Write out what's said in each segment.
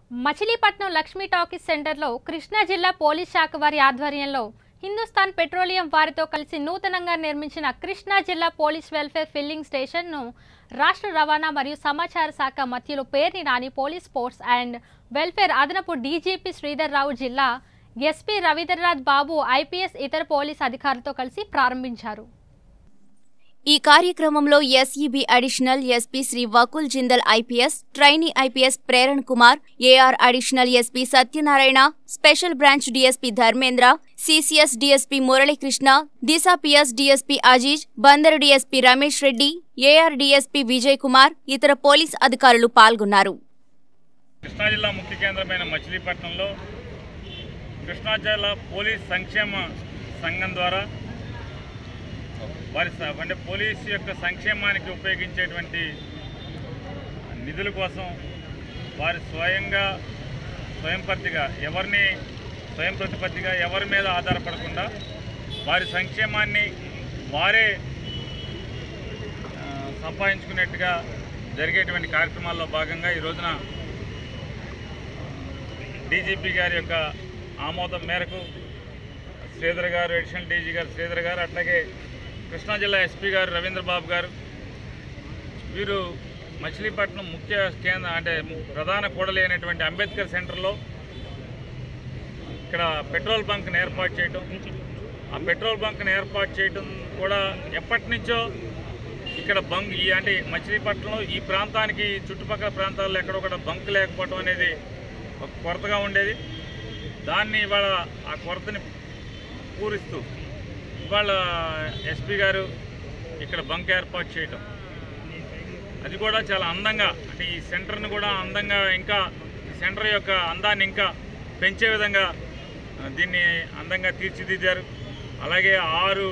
Machilipatnam Lakshmi talkies సెంటర్లో కృష్ణా జిల్లా police శాఖ వారి ఆధ్వర్యంలో హిందుస్థాన్ పెట్రోలియం వారితో కలిసి నూతనంగా నిర్మించిన కృష్ణా జిల్లా పోలీస్ వెల్ఫేర్ ఫిల్లింగ్ స్టేషన్ను రాష్ట్ర రవాణా మరియు సమాచార శాఖ మధ్యలో Perni Nani police sports and welfare అదనపు డీజీపీ శ్రీధర్ రావు జిల్లా ఎస్పీ రవీంద్రనాథ్ బాబు ఐపీఎస్ ఇతర పోలీస్ అధికారులతో కలిసి ప్రారంభించారు ఈ కార్యక్రమంలో SEB additional SP Shri Vakul Jindal IPS trainee IPS Preran Kumar AR additional SP Satyanarayana special branch DSP Dharmendra CCS DSP Muralikrishna Disha PS DSP Aziz Bandar DSP Ramesh Reddy AR DSP Vijay Kumar ఇతర పోలీస్ అధికారులు పాల్గొన్నారు కృష్ణా జిల్లా ముఖ్య కేంద్రమైన మచిలీపట్నంలో కృష్ణా జిల్లా పోలీస్ సంక్షేమ సంఘం ద్వారా వారి స- అంటే పోలీసు యొక్క సంక్షేమానికి ఉపయోగించేటువంటి నిధుల కోసం వారి స్వయంగా స్వయం ప్రతిగా ఎవరిని స్వయం ప్రతిపత్తిగా ఎవరి మీద ఆధారపడకుండా వారి సంక్షేమాన్ని వారే ఆ, సంపాదించుకునేట్టుగా జరిగేటువంటి కార్యక్రమాల్లో భాగంగా ఈ రోజున డీజీపీ గారి యొక్క ఆమోదం మేరకు శ్రీధర్ గారు అడిషనల్ డీజీ గారు శ్రీధర్ గారు అట్లాగే కృష్ణా జిల్లా ఎస్పీ గారు రవీంద్ర బాబు గారు వీరు మచిలీపట్నం ముఖ్య కేంద్ర అంటే ప్రధాన కూడలి అయినటువంటి అంబేద్కర్ సెంటర్లో ఇక్కడ పెట్రోల్ బంక్ని ఏర్పాటు చేయటం ఆ పెట్రోల్ బంక్ని ఏర్పాటు చేయటం కూడా ఎప్పటి నుంచో ఇక్కడ బంక్ ఈ అంటే మచిలీపట్నంలో ఈ ప్రాంతానికి చుట్టుపక్కల ప్రాంతాల్లో ఎక్కడ కూడా బంక్ లేకపోవడం అనేది ఒక కొరతగా ఉండేది దాన్ని ఇవాళ ఆ కొరతని పూరిస్తూ ఇవాళ ఎస్పీ గారు ఇక్కడ బంక్ ఏర్పాటు చేయటం అది కూడా చాలా అందంగా అంటే ఈ సెంటర్ని కూడా అందంగా ఇంకా ఈ సెంటర్ యొక్క అందాన్ని ఇంకా పెంచే విధంగా ఆ, దీన్ని అందంగా తీర్చిదిద్దారు అలాగే ఆరు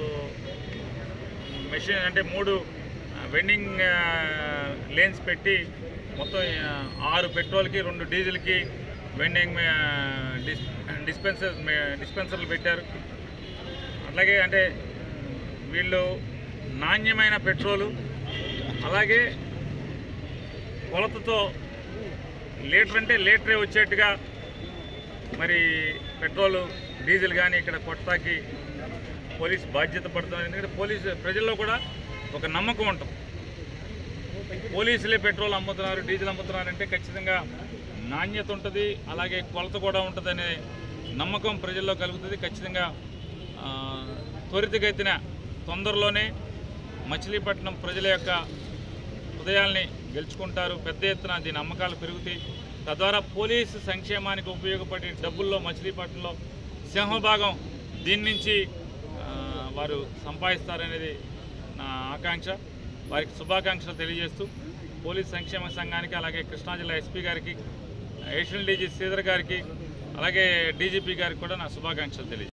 మెషిన్ అంటే మూడు వెండింగ్ లేన్స్ పెట్టి మొత్తం ఆ, ఆరు పెట్రోల్కి రెండు డీజిల్కి వెండింగ్ డిస్ డిస్పెన్సర్ డిస్పెన్సర్లు పెట్టారు అట్లాగే అంటే వీళ్ళు నాణ్యమైన పెట్రోలు అలాగే కొలతతో లీటర్ అంటే లీటరే వచ్చేట్టుగా మరి పెట్రోలు డీజిల్ కానీ ఇక్కడ కొట్టడానికి పోలీస్ బాధ్యత పడుతున్నారు ఎందుకంటే పోలీసు ప్రజల్లో కూడా ఒక నమ్మకం ఉంటుంది పోలీసులే పెట్రోల్ అమ్ముతున్నారు డీజిల్ అమ్ముతున్నారు అంటే ఖచ్చితంగా నాణ్యత ఉంటుంది అలాగే కొలత కూడా ఉంటుంది అనే నమ్మకం ప్రజల్లో కలుగుతుంది ఖచ్చితంగా ఆ, త్వరితగతిన తొందరలోనే మచిలీపట్నం ప్రజల యొక్క హృదయాల్ని గెలుచుకుంటారు పెద్ద ఎత్తున దీని అమ్మకాలు పెరుగుతాయి తద్వారా పోలీసు సంక్షేమానికి ఉపయోగపడే డబ్బుల్లో మచిలీపట్నంలో సింహభాగం దీని నుంచి ఆ, వారు సంపాదిస్తారనేది నా ఆకాంక్ష వారికి శుభాకాంక్షలు తెలియజేస్తూ పోలీస్ సంక్షేమ సంఘానికి అలాగే కృష్ణా జిల్లా ఎస్పీ గారికి అడిషనల్ డీజీ శ్రీధర్ గారికి అలాగే డీజీపీ గారికి కూడా నా శుభాకాంక్షలు తెలియజేస్తాను